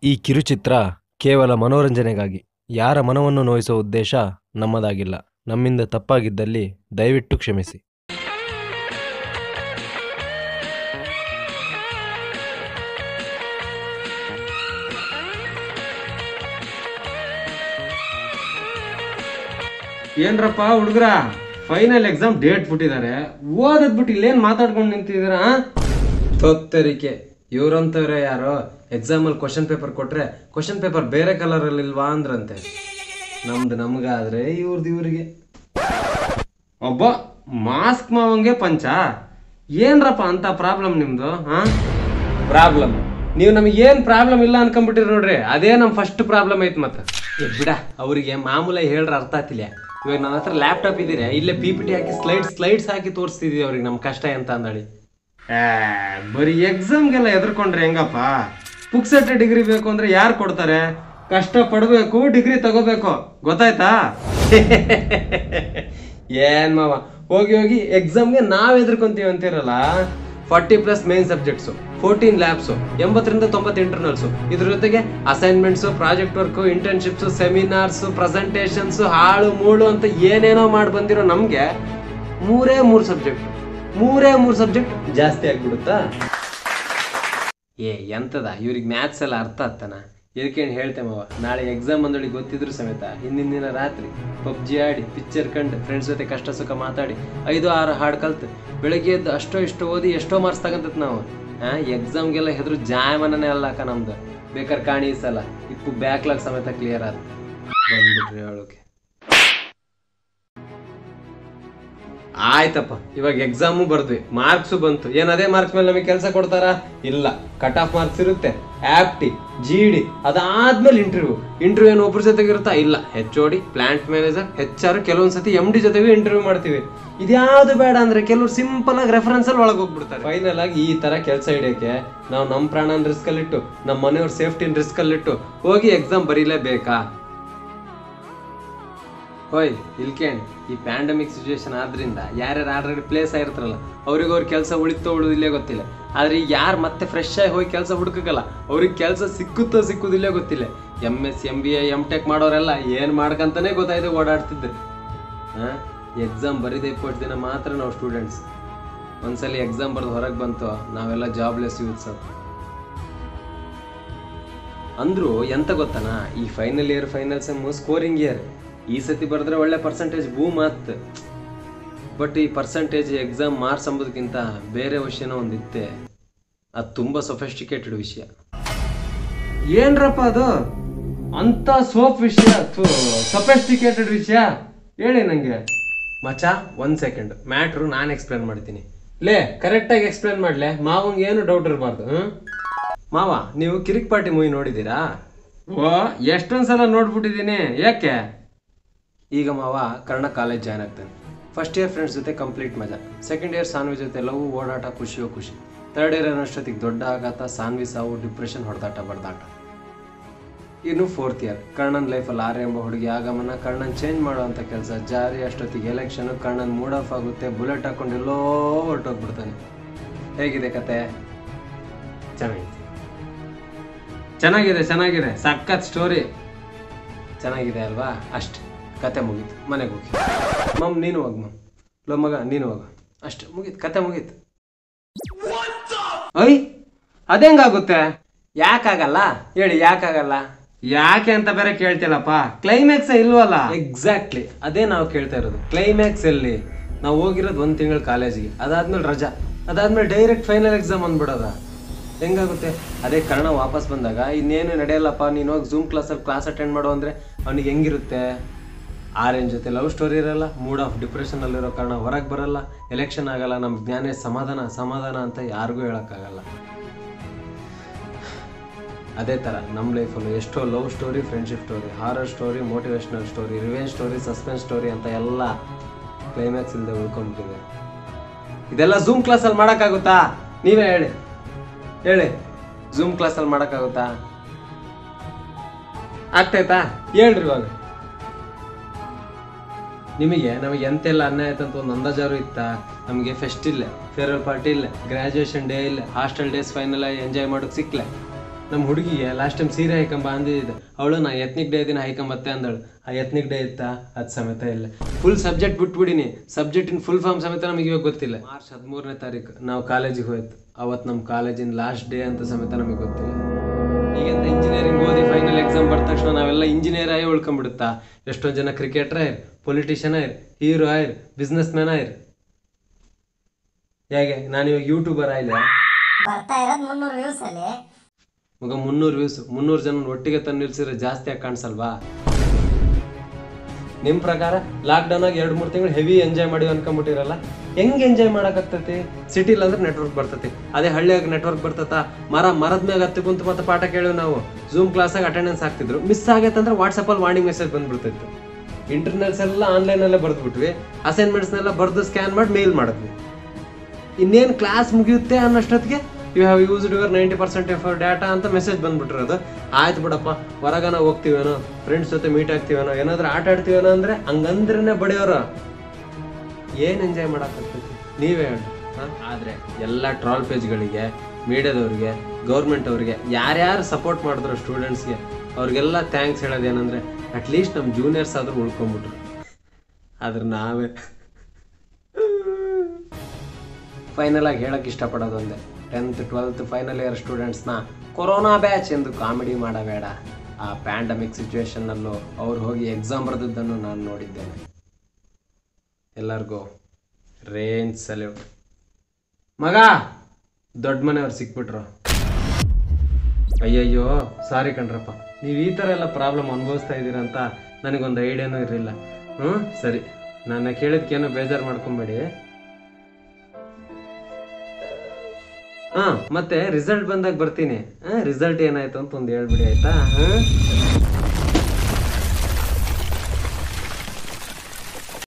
ಈ ಕಿರುಚಿತ್ರ ಕೇವಲ ಮನೋರಂಜನೆಗಾಗಿ ಯಾರ ಮನವನ್ನು ನೋಯಿಸುವ ಉದ್ದೇಶ ನಮ್ಮದಾಗಿಲ್ಲ ನಮ್ಮಿಂದ ತಪ್ಪಾಗಿದ್ದಲ್ಲಿ ದಯವಿಟ್ಟು ಕ್ಷಮಿಸಿ ಏನ್ರಪ್ಪ ಹುಡುಗ್ರ ಫೈನಲ್ ಎಕ್ಸಾಮ್ ಡೇಟ್ ಬಿಟ್ಟಿದ್ದಾರೆ ಓದದ್ ಬಿಟ್ಟು ಇಲ್ಲೇನ್ ಮಾತಾಡ್ಕೊಂಡು ನಿಂತಿದ್ದೀರಾ ತೊತ್ತರಿಕೆ ಇವ್ರಂತವ್ರೆ ಯಾರೋ ಎಕ್ಸಾಮ್ ಅಲ್ಲಿ ಕ್ವಶನ್ ಪೇಪರ್ ಕೊಟ್ರೆ ಕ್ವಶನ್ ಪೇಪರ್ ಬೇರೆ ಕಲರ್ ಅಲ್ಲಿ ಇಲ್ವಾ ಅಂದ್ರಂತೆ ನಮ್ದು ನಮ್ಗಾದ್ರೆ ಇವ್ರದ್ದು ಇವ್ರಿಗೆ ಒಬ್ಬ ಮಾಸ್ಕ್ ಮಾವಂಗೆ ಪಂಚ ಏನ್ರಪ್ಪ ಅಂತ ಪ್ರಾಬ್ಲಮ್ ನಿಮ್ದು ಹಾ ಪ್ರಾಬ್ಲಮ್ ನೀವು ನಮಗೆ ಏನ್ ಪ್ರಾಬ್ಲಮ್ ಇಲ್ಲ ಅನ್ಕೊಂಡ್ಬಿಟ್ಟಿರಿ ನೋಡ್ರಿ ಅದೇ ನಮ್ ಫಸ್ಟ್ ಪ್ರಾಬ್ಲಮ್ ಐತ್ ಮತ್ತ ಏ ಬಿಡ ಅವರಿಗೆ ಮಾಮೂಲಾಗಿ ಹೇಳ್ರ ಅರ್ಥ ಆತಿಲ್ಲ ಇವಾಗ ನನ್ನ ಹತ್ರ ಲ್ಯಾಪ್ಟಾಪ್ ಇದೀರಿ ಇಲ್ಲೇ ಪಿ ಪಿ ಟಿ ಹಾಕಿ ಸ್ಲೈಡ್ ಸ್ಲೈಡ್ಸ್ ಹಾಕಿ ತೋರಿಸ್ತಿದೀವಿ ಅವ್ರಿಗೆ ನಮ್ ಕಷ್ಟ ಎಂತ ಅಂದಳಿ ಬರೀ ಎಕ್ಸಾಮ್ಗೆಲ್ಲ ಎದ್ರಕೊಂಡ್ರೆ ಹೆಂಗಪ್ಪ ಪುಕ್ಸೆಟ್ ಡಿಗ್ರಿ ಬೇಕು ಅಂದ್ರೆ ಯಾರು ಕೊಡ್ತಾರೆ ಕಷ್ಟ ಪಡ್ಬೇಕು ಡಿಗ್ರಿ ತಗೋಬೇಕು ಗೊತ್ತಾಯ್ತಾ ಏನ್ ಮಾವ ಹೋಗಿ ಹೋಗಿ ಎಕ್ಸಾಮ್ಗೆ ನಾವ್ ಎದ್ರಕೊಂತೀವಿ ಅಂತಿರಲ್ಲ forty plus main subjects fourteen labs ಎಂಬತ್ತರಿಂದ ತೊಂಬತ್ತು ಇಂಟರ್ನಲ್ಸ್ ಇದ್ರ ಜೊತೆಗೆ assignments project work internships seminars presentations ಹಾಳು ಮೂಳು ಅಂತ ಏನೇನೋ ಮಾಡಿ ಬಂದಿರೋ ನಮ್ಗೆ ಮೂರೇ ಮೂರು ಸಬ್ಜೆಕ್ಟ್ ಮೂರೇ ಮೂರು ಸಬ್ಜೆಕ್ಟ್ ಜಾಸ್ತಿ ಆಗ್ಬಿಡುತ್ತಾ ಏ ಎಂತದ ಇವ್ರಿಗೆ ಮ್ಯಾಥ್ಸ್ ಎಲ್ಲ ಅರ್ಥ ಆಗ್ತಾನ ಇದಕ್ಕೇನು ಹೇಳ್ತೇಮವ ನಾಳೆ ಎಕ್ಸಾಮ್ ಬಂದೊಳಗೆ ಗೊತ್ತಿದ್ರು ಸಮೇತ ಹಿಂದಿನ ದಿನ ರಾತ್ರಿ ಪಬ್ಜಿ ಆಡಿ ಪಿಕ್ಚರ್ ಕಂಡು ಫ್ರೆಂಡ್ಸ್ ಜೊತೆ ಕಷ್ಟ ಸುಖ ಮಾತಾಡಿ ಐದು ಆರು ಹಾಡು ಕಲ್ತು ಬೆಳಗ್ಗೆ ಎದ್ದು ಅಷ್ಟೋ ಇಷ್ಟೋ ಓದಿ ಎಷ್ಟೋ ಮಾರ್ಕ್ಸ್ ತಗಂತತ್ ನಾವು ಹಾಂ ಎಕ್ಸಾಮ್ಗೆಲ್ಲ ಹೆದ್ರು ಜಾಯಮನನೇ ಅಲ್ಲ ಅಕ್ಕ ನಮ್ದು ಬೇಕಾದ್ರೆ ಕಾಣಿ ಈ ಸಲ ಇಪ್ಪು ಬ್ಯಾಕ್ಲಾಗ್ ಸಮೇತ ಕ್ಲಿಯರ್ ಆದ ಬಂದ್ಬಿಟ್ರಿ ಹೇಳೋಕೆ ಆಯ್ತಪ್ಪ ಇವಾಗ ಎಕ್ಸಾಮು ಬರ್ದ್ವಿ ಮಾರ್ಕ್ಸು ಬಂತು ಏನ್ ಅದೇ ಮಾರ್ಕ್ಸ್ ಮೇಲೆ ನಮಗೆ ಕೆಲಸ ಕೊಡ್ತಾರಾ ಇಲ್ಲ ಕಟ್ ಆಫ್ ಮಾರ್ಕ್ಸ್ ಇರುತ್ತೆ ಆಪ್ಟಿ ಜಿ ಡಿ ಅದಾದ್ಮೇಲೆ ಇಂಟರ್ವ್ಯೂ ಇಂಟರ್ವ್ಯೂ ಏನು ಒಬ್ರ ಜೊತೆಗೆ ಇರುತ್ತಾ ಇಲ್ಲ H O D plant manager H R ಕೆಲವೊಂದ್ಸತಿ ಎಂ ಡಿ ಜೊತೆಗೂ ಇಂಟರ್ವ್ಯೂ ಮಾಡ್ತೀವಿ ಇದ್ಯಾವುದು ಬೇಡ ಅಂದ್ರೆ ಕೆಲವ್ರು ಸಿಂಪಲ್ ಆಗಿ ರೆಫರೆನ್ಸ್ ಅಲ್ಲಿ ಒಳಗೆ ಹೋಗ್ಬಿಡ್ತಾರೆ ಫೈನಲ್ ಆಗಿ ಈ ತರ ಕೆಲಸ ಹಿಡಿಯಕ್ಕೆ ನಾವು ನಮ್ಮ ಪ್ರಾಣನ ರಿಸ್ಕ್ ಅಲ್ಲಿಟ್ಟು ನಮ್ಮ ಮನೆಯವ್ರ ಸೇಫ್ಟಿನ ರಿಸ್ಕ್ ಅಲ್ಲಿಟ್ಟು ಹೋಗಿ ಎಕ್ಸಾಮ್ ಬರೀಲೇಬೇಕಾ ಹೋಯ್ ಇಲ್ಕೇಣ್ ಈ ಪ್ಯಾಂಡಮಿಕ್ ಸಿಚುವೇಶನ್ ಆದ್ರಿಂದ ಯಾರ್ಯಾರು ಆಲ್ರೆಡಿ ಪ್ಲೇಸ್ ಆಗಿರ್ತಾರಲ್ಲ ಅವ್ರಿಗೆ ಅವ್ರ ಕೆಲಸ ಉಳಿತೋ ಉಳಿದಿಲ್ಲೇ ಗೊತ್ತಿಲ್ಲ ಆದ್ರೆ ಈಗ ಯಾರು ಮತ್ತೆ ಫ್ರೆಶ್ ಆಗಿ ಹೋಗಿ ಕೆಲಸ ಹುಡುಕಲ್ಲ ಅವ್ರಿಗೆ ಕೆಲಸ ಸಿಕ್ಕುತ್ತೋ ಸಿಕ್ಕುದಿಲ್ಲೇ ಗೊತ್ತಿಲ್ಲ M S M B A M tech ಮಾಡೋರೆಲ್ಲ ಏನ್ ಮಾಡ್ಕಂತಾನೆ ಗೊತ್ತಾಯ್ತು ಓಡಾಡ್ತಿದ್ರು ಹಾ ಎಕ್ಸಾಮ್ ಬರೀದೆ ಇಪ್ಪತ್ತು ದಿನ ಮಾತ್ರ ನಾವು ಸ್ಟೂಡೆಂಟ್ಸ್ ಒಂದ್ಸಲಿ ಎಕ್ಸಾಮ್ ಬರ್ದು ಹೊರಗೆ ಬಂತು ನಾವೆಲ್ಲ ಜಾಬ್ಲೆಸ್ ಯೂತ್ಸ್ ಅಂದ್ರು ಎಂತ ಗೊತ್ತನ ಈ final year final sem scoring year ಈ ಸತಿ ಬರೆದ್ರೆ ಒಳ್ಳೆ ಪರ್ಸೆಂಟೇಜ್ ಬೂಮ್ ಆತ್ ಬಟ್ ಈ ಪರ್ಸೆಂಟೇಜ್ ಎಕ್ಸಾಮ್ ಮಾರ್ಕ್ಸ್ ಅಂಬೋದಕ್ಕಿಂತ ಬೇರೆ ವಿಷಯನೋ ಒಂದಿತ್ತೆ ಅದು ತುಂಬಾ ಸೊಫೆಸ್ಟಿಕೇಟೆಡ್ ವಿಷಯ ಏನ್ರಪ್ಪ ಅದು ಅಂತ ಸೋಪ್ ವಿಷಯ ಸೊಫೆಸ್ಟಿಕೇಟೆಡ್ ವಿಷಯ ಹೇಳಿ ನಂಗೆ ಮಚ ಒಂದ್ ಸೆಕೆಂಡ್ ಮ್ಯಾಟ್ರು ನಾನು ಎಕ್ಸ್ಪ್ಲೇನ್ ಮಾಡ್ತೀನಿ ಲೇ ಕರೆಕ್ಟಾಗಿ ಎಕ್ಸ್ಪ್ಲೇನ್ ಮಾಡ್ಲೆ ಮಾವಂಗೆ ಏನು ಡೌಟ್ ಇರಬಾರ್ದು ಹ್ಮ್ ಮಾವ ನೀವು ಕಿರಿಕ್ ಪಾರ್ಟಿ ಮೂವಿ ನೋಡಿದ್ದೀರಾ ಓ ಎಷ್ಟೊಂದ್ ಸಲ ನೋಡ್ಬಿಟ್ಟಿದ್ದೀನಿ ಯಾಕೆ ಈಗ ಮಾವ ಕರ್ಣ ಕಾಲೇಜ್ ಜಾಯ್ನ್ ಆಗ್ತಾನೆ ಫಸ್ಟ್ ಇಯರ್ ಫ್ರೆಂಡ್ಸ್ ಜೊತೆ ಕಂಪ್ಲೀಟ್ ಮಜಾ ಸೆಕೆಂಡ್ ಇಯರ್ ಸಾನ್ವಿ ಜೊತೆ ಲವ್ ಓಡಾಟ ಖುಷಿಯೋ ಖುಷಿ ಥರ್ಡ್ ಇಯರ್ ಅನ್ನೋಷ್ಟೊತ್ತಿಗೆ ದೊಡ್ಡ ಆಘಾತ ಸಾನ್ವಿ ಸಾವು ಡಿಪ್ರೆಷನ್ ಹೊಡೆದಾಟ ಬಡ್ದಾಟ ಇನ್ನು ಫೋರ್ತ್ ಇಯರ್ ಕರ್ಣನ್ ಲೈಫಲ್ಲಿ ಆರ್ಯ ಎಂಬ ಹುಡುಗಿ ಆಗಮನ ಕರ್ಣನ್ ಚೇಂಜ್ ಮಾಡುವಂಥ ಕೆಲಸ ಜಾರಿ ಅಷ್ಟೊತ್ತಿಗೆ ಎಲೆಕ್ಷನ್ ಕರ್ಣನ್ ಮೂಡ್ ಆಫ್ ಆಗುತ್ತೆ ಬುಲೆಟ್ ಹಾಕೊಂಡು ಎಲ್ಲೋ ಹೊರಟೋಗ್ಬಿಡ್ತಾನೆ ಹೇಗಿದೆ ಕತೆ ಚೆನ್ನಾಗಿದೆ ಚೆನ್ನಾಗಿದೆ ಚೆನ್ನಾಗಿದೆ ಸಖತ್ ಸ್ಟೋರಿ ಚೆನ್ನಾಗಿದೆ ಅಲ್ವಾ ಅಷ್ಟು ಕತೆ ಮುಗೀತು ಮನೆಗೆ ಹೋಗಿ ಮಮ್ ನೀನು ಹೋಗ್ ಮಮ್ ಲೋ ಮಗ ನೀನು ಹೋಗ ಅಷ್ಟು ಮುಗೀತು ಕತೆ ಮುಗೀತು ಐ ಅದೆಂಗಾಗುತ್ತೆ ಯಾಕಾಗಲ್ಲ ಹೇಳಿ ಯಾಕಾಗಲ್ಲ ಯಾಕೆ ಅಂತ ಬೇರೆ ಕೇಳ್ತಿಲ್ಲಪ್ಪ ಕ್ಲೈಮ್ಯಾಕ್ಸ್ ಇಲ್ವಲ್ಲ ಎಕ್ಸಾಕ್ಟ್ಲಿ ಅದೇ ನಾವು ಕೇಳ್ತಾ ಇರೋದು ಕ್ಲೈಮ್ಯಾಕ್ಸ್ ಎಲ್ಲಿ ನಾವು ಹೋಗಿರೋದು ಒಂದು ತಿಂಗಳ ಕಾಲೇಜಿಗೆ ಅದಾದ್ಮೇಲೆ ರಜಾ ಅದಾದ್ಮೇಲೆ ಡೈರೆಕ್ಟ್ ಫೈನಲ್ ಎಕ್ಸಾಮ್ ಅಂದ್ಬಿಡೋದ ಹೆಂಗಾಗುತ್ತೆ ಅದೇ ಕರ್ಣ ವಾಪಸ್ ಬಂದಾಗ ಇನ್ನೇನು ನಡೆಯಲ್ಲಪ್ಪ ನೀನು ಹೋಗಿ ಝೂಮ್ ಕ್ಲಾಸಲ್ಲಿ ಕ್ಲಾಸ್ ಅಟೆಂಡ್ ಮಾಡು ಅಂದರೆ ಅವನಿಗೆ ಹೆಂಗಿರುತ್ತೆ ಆರ್ಯನ್ ಜೊತೆ ಲವ್ ಸ್ಟೋರಿ ಇರಲ್ಲ ಮೂಡ್ ಆಫ್ ಡಿಪ್ರೆಷನಲ್ಲಿರೋ ಕಾರಣ ಹೊರಗೆ ಬರಲ್ಲ ಎಲೆಕ್ಷನ್ ಆಗಲ್ಲ ನಮ್ಮ ಜ್ಞಾನೇ ಸಮಾಧಾನ ಸಮಾಧಾನ ಅಂತ ಯಾರಿಗೂ ಹೇಳೋಕ್ಕಾಗಲ್ಲ ಅದೇ ಥರ ನಮ್ಮ ಲೈಫಲ್ಲೂ ಎಷ್ಟೋ love story friendship story horror story motivational story revenge story suspense story ಅಂತ ಎಲ್ಲ ಕ್ಲೈಮ್ಯಾಕ್ಸ್ ಇಲ್ಲದೆ ಉಳ್ಕೊಂಡ್ಬಿಟ್ಟಿದೆ ಇದೆಲ್ಲ ಝೂಮ್ ಕ್ಲಾಸಲ್ಲಿ ಮಾಡೋಕ್ಕಾಗುತ್ತಾ ನೀವೇ ಹೇಳಿ ಹೇಳಿ ಝೂಮ್ ಕ್ಲಾಸಲ್ಲಿ ಮಾಡೋಕ್ಕಾಗುತ್ತಾ ಆಗ್ತೈತಾ ಹೇಳ್ರಿ ಇವಾಗ ನಿಮಗೆ ನಮಗೆ ಎಂತೆಲ್ಲ ಅನ್ಯಾಯ ಆಯ್ತು ಅಂತ ಒಂದು ಅಂದಾಜಾರು ಇತ್ತಾ ನಮಗೆ ಫೆಸ್ಟ್ ಇಲ್ಲ ಫೇರ್ವೆಲ್ ಪಾರ್ಟಿ ಇಲ್ಲ ಗ್ರಾಜುಯೇಷನ್ ಡೇ ಇಲ್ಲ ಹಾಸ್ಟೆಲ್ ಡೇಸ್ ಫೈನಲ್ ಆಗಿ ಎಂಜಾಯ್ ಮಾಡೋಕೆ ಸಿಕ್ಲೆ ನಮ್ಮ ಹುಡುಗಿಗೆ ಲಾಸ್ಟ್ ಟೈಮ್ ಸೀರೆ ಹಾಕೊಂಬ ಅಂದಿದ್ದೆ ಅವಳು ನಾ ಎತ್ನಿಕ್ ಡೇ ದಿನ ಹಾಕೊಂಬತ್ತೆ ಅಂದಳು ಆ ಎತ್ನಿಕ್ ಡೇ ಇತ್ತಾ ಅದು ಸಮೇತ ಇಲ್ಲ ಫುಲ್ ಸಬ್ಜೆಕ್ಟ್ ಬಿಟ್ಬಿಡಿನಿ ಸಬ್ಜೆಕ್ಟಿನ ಫುಲ್ ಫಾರ್ಮ್ ಸಮೇತ ನಮಗೆ ಇವಾಗ ಗೊತ್ತಿಲ್ಲ ಮಾರ್ಚ್ ಹದಿಮೂರನೇ ತಾರೀಕು ನಾವು ಕಾಲೇಜಿಗೆ ಹೋಯ್ತು ಅವತ್ತು ನಮ್ಮ ಕಾಲೇಜಿನ ಲಾಸ್ಟ್ ಡೇ ಅಂತ ಸಮೇತ ನಮಗೆ ಗೊತ್ತಿಲ್ಲ ಈಗೆಂತ ಇಂಜಿನಿಯರಿಂಗ್ ಓದಿ ಫೈನಲ್ ಎಕ್ಸಾಮ್ ಬರ್ದ ತಕ್ಷಣ ನಾವೆಲ್ಲ ಇಂಜಿನಿಯರ್ ಆಗಿ ಉಳ್ಕೊಂಡ್ಬಿಡುತ್ತಾ ಎಷ್ಟೊಂದು ಜನ ಕ್ರಿಕೆಟರ್ ಆಯ್ರು ಪೊಲಿಟಿಷಿಯನ್ ಆಯ್ರು ಹೀರೋ ಆಯ್ರು ಬಿಸ್ನೆಸ್ ಮ್ಯಾನ್ ಆಯ್ರು ಹೇಗೆ ನಾನು ಇವಾಗ ಯೂಟ್ಯೂಬರ್ ಆಯ್ಲೆ ಬರ್ತಾ ಇರೋದು ಮುನ್ನೂರು ವ್ಯೂಸ್ ಅಲ್ಲಿ ಮಗ ಮುನ್ನೂರು ವ್ಯೂಸ್ ಮುನ್ನೂರು ಜನ ಒಟ್ಟಿಗೆ ತಂದು ನಿಲ್ಸಿದ್ರೆ ಜಾಸ್ತಿ ಆಗಿ ಕಾಣಿಸಲ್ವಾ ನಿಮ್ಮ ಪ್ರಕಾರ ಲಾಕ್ಡೌನ್ ಆಗಿ ಎರಡು ಮೂರು ತಿಂಗಳು ಹೆವಿ ಎಂಜಾಯ್ ಮಾಡಿ ಅನ್ಕೊಂಬಿಟ್ಟಿರಲ್ಲ ಹೆಂಗ್ ಎಂಜಾಯ್ ಮಾಡಕತ್ತೈತಿ ಸಿಟಿಲ್ ಅಂದ್ರೆ ನೆಟ್ವರ್ಕ್ ಬರ್ತೈತಿ ಅದೇ ಹಳ್ಳಿಯಾಗ ನೆಟ್ವರ್ಕ್ ಬರ್ತತ ಮರ ಮರದ ಮ್ಯಾಗ ಹತ್ತಿ ಕುಂತು ಮತ್ತೆ ಪಾಠ ಕೇಳಿವ್ ನಾವು ಝೂಮ್ ಕ್ಲಾಸಾಗ ಅಟೆಂಡೆನ್ಸ್ ಹಾಕ್ತಿದ್ರು ಮಿಸ್ ಆಗೈತಂದ್ರೆ ವಾಟ್ಸಪ್ಪಲ್ಲಿ ವಾರ್ನಿಂಗ್ ಮೆಸೇಜ್ ಬಂದ್ಬಿಡ್ತಿತ್ತು ಇಂಟರ್ನಲ್ಸ್ ಎಲ್ಲ ಆನ್ಲೈನಲ್ಲೇ ಬರೆದ್ಬಿಟ್ವಿ ಅಸೈನ್ಮೆಂಟ್ಸ್ನೆಲ್ಲ ಬರೆದು ಸ್ಕ್ಯಾನ್ ಮಾಡಿ ಮೇಲ್ ಮಾಡಿದ್ವಿ ಇನ್ನೇನು ಕ್ಲಾಸ್ ಮುಗಿಯುತ್ತೆ ಅನ್ನೋಷ್ಟೊತ್ತಿಗೆ you have used your ninety percent of data ಅಂತ ಮೆಸೇಜ್ ಬಂದ್ಬಿಟ್ಟಿರೋದು ಆಯ್ತು ಬಿಡಪ್ಪ ಹೊರಗನ ಹೋಗ್ತೀವೇನೋ ಫ್ರೆಂಡ್ಸ್ ಜೊತೆ ಮೀಟ್ ಆಗ್ತೀವೇನೋ ಏನಾದ್ರೂ ಆಟ ಆಡ್ತೀವೇನೋ ಅಂದ್ರೆ ಹಂಗಂದ್ರೇನೆ ಬಡಿಯೋರು ಏನ್ ಎಂಜಾಯ್ ಮಾಡಕ್ಕಾಗ್ತೈತಿ ನೀವೇ ಹೇಳಿ ಹಾ? ಆದ್ರೆ ಎಲ್ಲ ಟ್ರಾಲ್ ಪೇಜ್ಗಳಿಗೆ ಮೀಡಿಯಾದವ್ರಿಗೆ ಗೌರ್ಮೆಂಟ್ ಅವ್ರಿಗೆ ಯಾರ್ಯಾರು ಸಪೋರ್ಟ್ ಮಾಡಿದ್ರು ಸ್ಟೂಡೆಂಟ್ಸ್ಗೆ ಅವ್ರಿಗೆಲ್ಲ ಥ್ಯಾಂಕ್ಸ್ ಹೇಳೋದು ಏನಂದ್ರೆ ಅಟ್ಲೀಸ್ಟ್ ನಮ್ಮ ಜೂನಿಯರ್ಸ್ ಆದ್ರೂ ಉಳ್ಕೊಂಬಿಟ್ರು ಆದ್ರೆ ನಾವೇ ಫೈನಲ್ ಆಗಿ ಹೇಳಕ್ ಇಷ್ಟಪಡೋದು ಒಂದೇ ಟೆಂತ್ ಟ್ವೆಲ್ತ್ ಫೈನಲ್ ಇಯರ್ ಸ್ಟೂಡೆಂಟ್ಸ್ನ ಕೊರೋನಾ ಬ್ಯಾಚ್ ಎಂದು ಕಾಮಿಡಿ ಮಾಡಬೇಡ ಆ ಪ್ಯಾಂಡಮಿಕ್ ಸಿಚುವೇಶನ್ನಲ್ಲೂ ಅವ್ರು ಹೋಗಿ ಎಕ್ಸಾಮ್ ಬರೆದದ್ದನ್ನು ನಾನು ನೋಡಿದ್ದೇನೆ ಎಲ್ಲರಿಗೂ ರೇಂಜ್ ಸಲ್ಯೂಟ್ ಮಗ ದೊಡ್ಡ ಮನೆಯವ್ರು ಸಿಕ್ಬಿಟ್ರು ಅಯ್ಯಯ್ಯೋ ಸಾರಿ ಕಣ್ರಪ್ಪ ನೀವು ಈ ಥರ ಎಲ್ಲ ಪ್ರಾಬ್ಲಮ್ ಅನುಭವಿಸ್ತಾ ಇದ್ದೀರಾ ಅಂತ ನನಗೊಂದು ಐಡಿಯಾನೂ ಇರಲಿಲ್ಲ ಹ್ಞೂ ಸರಿ ನನ್ನ ಕೇಳಿದ್ಕೇನು ಬೇಜಾರು ಮಾಡ್ಕೊಬೇಡಿ ಹಾ ಮತ್ತೆ ರಿಸಲ್ಟ್ ಬಂದಾಗ ಬರ್ತೀನಿ ಹಾ ರಿಸಲ್ಟ್ ಏನಾಯ್ತು ಅಂತ ಒಂದು ಹೇಳ್ಬಿಡಿ ಆಯ್ತಾ ಹಾ